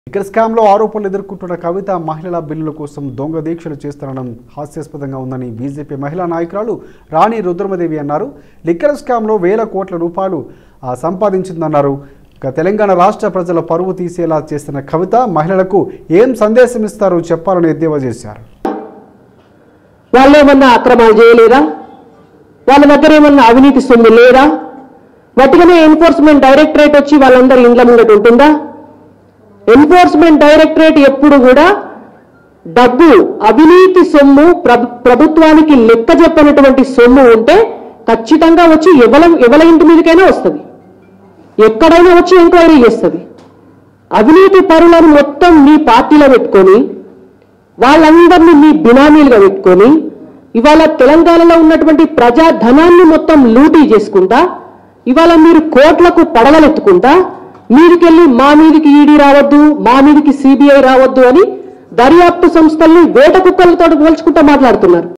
ఇక్కడ స్కామ్లో ఆరోపణలు ఎదుర్కొంటున్న కవిత మహిళల బిల్లుల కోసం దొంగ దీక్షలు చేస్తుండడం హాస్యాస్పదంగా ఉందని బీజేపీ మహిళా నాయకురాలు రాణి రుద్రమదేవి అన్నారు లిక్కర్ స్కామ్లో వేల కోట్ల రూపాయలు ఆ, సంపాదించిందన్నారు ఇక తెలంగాణ రాష్ట్ర ప్రజల పరువు తీసేలా చేస్తున్న కవిత మహిళలకు ఏం సందేశం ఇస్తారో చెప్పాలని ఎద్దేవా చేశారు వాళ్ళు ఏమన్నా అక్రమాలు చేయలేదా వాళ్ళ దగ్గర ఏమన్నా అవినీతి సొమ్ము లేదా వటిగానే ఎన్ఫోర్స్మెంట్ డైరెక్టరేట్ వచ్చి వాళ్ళందరి ఇండ్ల ముంగట ఉంటుందా ఎన్ఫోర్స్మెంట్ డైరెక్టరేట్ ఎప్పుడు కూడా డబ్బు అవినీతి సొమ్ము ప్రభు- ప్రభుత్వానికి లెక్క చెప్పనటువంటి సొమ్ము ఉంటే ఖచ్చితంగా వచ్చి ఎవల ఎవల ఇంటి మీదకైనా వస్తుంది ఎక్కడైనా వచ్చి ఎంక్వైరీ చేస్తుంది అవినీతి పరులను మొత్తం మీ పార్టీలో పెట్టుకొని వాళ్ళందరినీ మీ బినామీలుగా పెట్టుకొని ఇవాళ తెలంగాణలో ఉన్నటువంటి ప్రజా ధనాన్ని మొత్తం లూటీ చేసుకుంటా ఇవాళ మీరు కోట్లకు పడవలెత్తుకుంటా మీదికెళ్ళి మా మీదికి ఈడీ రావద్దు మా మీదికి సిబిఐ రావద్దు అని దర్యాప్తు సంస్థల్ని వేట కుక్కలతో పోల్చుకుంటా మాట్లాడుతున్నారు